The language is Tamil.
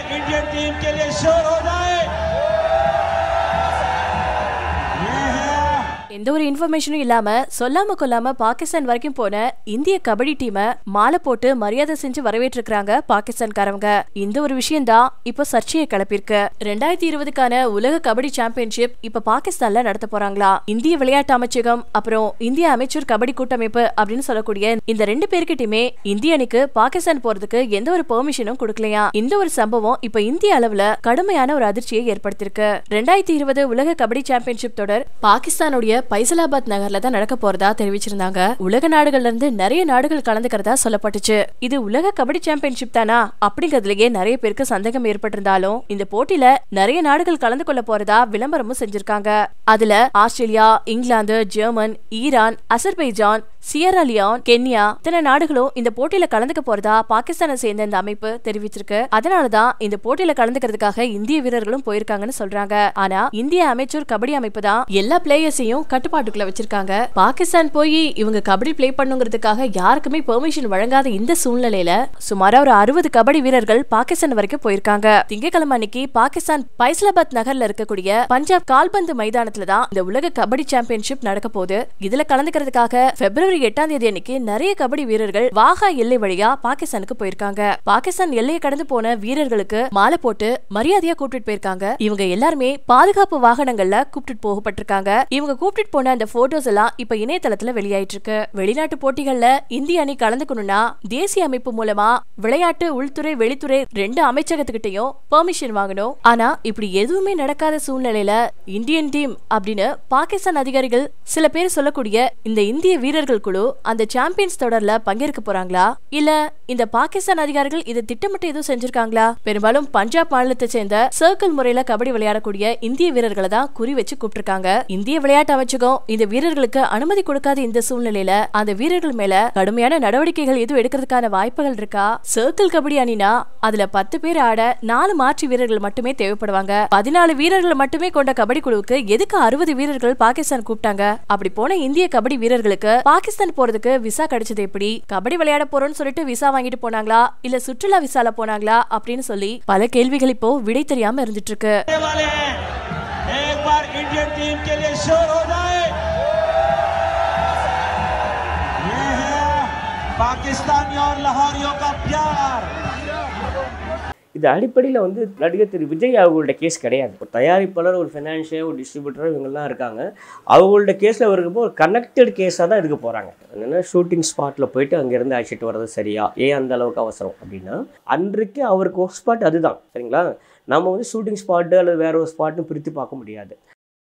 इंडियन टीम के लिए शोर हो जाए ये है எந்த ஒரு இன்ஃபர்மேஷனும் இல்லாம சொல்லாம கொல்லாம பாகிஸ்தான் வரைக்கும் போன இந்திய கபடி டீமை மாலை போட்டு மரியாதை செஞ்சு வரவேற்றிருக்காங்க பாகிஸ்தான்காரவங்க இந்த ஒரு விஷயம் தான் இப்போ சர்ச்சையை கிளப்பியிருக்கு ரெண்டாயிரத்தி இருபதுக்கான உலக கபடி சாம்பியன்ஷிப் இப்ப பாகிஸ்தான்ல நடத்த போறாங்களா இந்திய விளையாட்டு அமைச்சகம் அப்புறம் இந்திய அமைச்சர் கபடி கூட்டமைப்பு அப்படின்னு சொல்லக்கூடிய இந்த ரெண்டு பேருக்கிட்டயுமே இந்திய அணிக்கு பாகிஸ்தான் போறதுக்கு எந்த ஒரு பெர்மிஷனும் கொடுக்கலையா இந்த ஒரு சம்பவம் இப்ப இந்திய அளவுல கடுமையான ஒரு அதிர்ச்சியை ஏற்படுத்தியிருக்கு ரெண்டாயிரத்தி இருபது உலக கபடி சாம்பியன்ஷிப் தொடர் பாகிஸ்தானுடைய பைசலாபாத் நகர்ல தான் நடக்க போறதா தெரிவிச்சிருந்தாங்க உலக நாடுகள்ல இருந்து நிறைய நாடுகள் கலந்துக்கிறதா சொல்லப்பட்டுச்சு இது உலக கபடி சாம்பியன்ஷிப் தானா அப்படிங்கறதுலயே நிறைய பேருக்கு சந்தேகம் ஏற்பட்டிருந்தாலும் இந்த போட்டியில நிறைய நாடுகள் கலந்து கொள்ள போறதா விளம்பரமும் செஞ்சிருக்காங்க அதுல ஆஸ்திரேலியா இங்கிலாந்து German Iran Azerbaijan Sierra Leone Kenya இத்தனை நாடுகளும் இந்த போட்டியில கலந்துக்க போறதா பாகிஸ்தானை சேர்ந்த இந்த அமைப்பு தெரிவிச்சிருக்கு அதனாலதான் இந்த போட்டியில கலந்துக்கிறதுக்காக இந்திய வீரர்களும் போயிருக்காங்கன்னு சொல்றாங்க ஆனா இந்திய அமைச்சர் கபடி அமைப்பு தான் எல்லா பிளேயர்ஸையும் கட்டுப்பாட்டுக்குள்ள வச்சிருக்காங்க பாகிஸ்தான் போய் இவங்க கபடி ப்ளே பண்ணுங்கிறதுக்காக யாருக்குமே பெர்மிஷன் வழங்காத இந்த சூழ்நிலையில சுமாரா ஒரு அறுபது கபடி வீரர்கள் பாகிஸ்தான் வரைக்கும் போயிருக்காங்க திங்கட்கிழமை அன்னைக்கு பாகிஸ்தான் பைஸ்லாபாத் நகர்ல இருக்கக்கூடிய பஞ்சாப் கால்பந்து மைதானத்துல தான் இந்த உலக கபடி சாம்பியன்ஷிப் நடக்க போகுது இதுல கலந்துக்கிறதுக்காக பிப்ரவரி எட்டாம் தேதி அன்னைக்கு நிறைய கபடி வீரர்கள் வாகா எல்லை வழியா பாகிஸ்தானுக்கு போயிருக்காங்க பாகிஸ்தான் எல்லையை கடந்து போன வீரர்களுக்கு மாலை போட்டு மரியாதையா கூப்பிட்டு போயிருக்காங்க இவங்க எல்லாருமே பாதுகாப்பு வாகனங்கள்ல கூப்பிட்டு போகப்பட்டிருக்காங்க இவங்க கூப்பிட்டு போன அந்த போட்டோஸ் எல்லாம் இப்ப இணையதளத்துல வெளியாயிட்டு இருக்கு வெளிநாட்டு போட்டிகள்ல இந்திய அணி கலந்துக்கணும்னா தேசிய அமைப்பு மூலமா விளையாட்டு உள்துறை வெளித்துறை ரெண்டு அமைச்சகத்துக்கிட்டையும் பெர்மிஷன் வாங்கணும் ஆனா இப்படி எதுவுமே நடக்காத சூழ்நிலையில இந்தியன் டீம் அப்படின்னு பாகிஸ்தான் அதிகாரிகள் சில பேர் சொல்லக்கூடிய இந்த இந்திய வீரர்கள் குழு அந்த சாம்பியன்ஸ் தொடர்ல பங்கேற்க போறாங்களா இல்ல இந்த பாகிஸ்தான் அதிகாரிகள் இதை திட்டமிட்டு எதுவும் செஞ்சிருக்காங்களா பெரும்பாலும் பஞ்சாப் மாநிலத்தை சேர்ந்த சர்க்கிள் முறையில கபடி விளையாடக்கூடிய இந்திய வீரர்களை தான் குறி வச்சு கூப்பிட்டிருக்காங்க இந்திய விளையாட்டு அமைச்சகம் இந்த வீரர்களுக்கு அனுமதி கொடுக்காத இந்த சூழ்நிலையில அந்த வீரர்கள் மேல கடுமையான நடவடிக்கைகள் எதுவும் எடுக்கிறதுக்கான வாய்ப்புகள் இருக்கா சர்க்கிள் கபடி அணினா அதுல பத்து பேர் ஆட நாலு மாற்று வீரர்கள் மட்டுமே தேவைப்படுவாங்க பதினாலு வீரர்கள் மட்டுமே கொண்ட கபடி குழுவுக்கு எதுக்கு அறுபது வீரர்கள் பாகிஸ்தான் கூப்பிட்டாங்க அப்படி போன இந்திய கபடி வீரர்களுக்கு பாகிஸ்தான் போறதுக்கு விசா கிடைச்சது எப்படி கபடி விளையாட போறோம்னு சொல்லிட்டு விசா வாங்கிட்டு போனாங்களா இல்ல சுற்றுலா விசால போனாங்களா அப்படின்னு சொல்லி பல கேள்விகள் இப்போ விடை தெரியாம இருந்துட்டு இருக்கு करने वाले हैं एक बार इंडियन टीम के लिए शोर हो जाए ये है पाकिस्तानियों और लाहौरियों का प्यार இது அடிப்படையில் வந்து நடிகர் திரு விஜய் அவர்களோட கேஸ் கிடையாது ஒரு தயாரிப்பாளர் ஒரு ஃபினான்ஷியல் ஒரு டிஸ்ட்ரிபியூட்டர் இவங்கெல்லாம் இருக்காங்க அவங்களோட கேஸில் வரும்போது ஒரு கனெக்டட் கேஸாக தான் இருக்க போகிறாங்க என்னென்னா ஷூட்டிங் ஸ்பாட்டில் போயிட்டு அங்கேருந்து அழைச்சிட்டு வர்றது சரியா ஏன் அந்த அளவுக்கு அவசரம் அப்படின்னா அன்றைக்கு அவருக்கு ஒர்க் ஸ்பாட் அதுதான் சரிங்களா நம்ம வந்து ஷூட்டிங் ஸ்பாட்டு அல்லது வேற ஒரு ஸ்பாட்னு பிரித்து பார்க்க முடியாது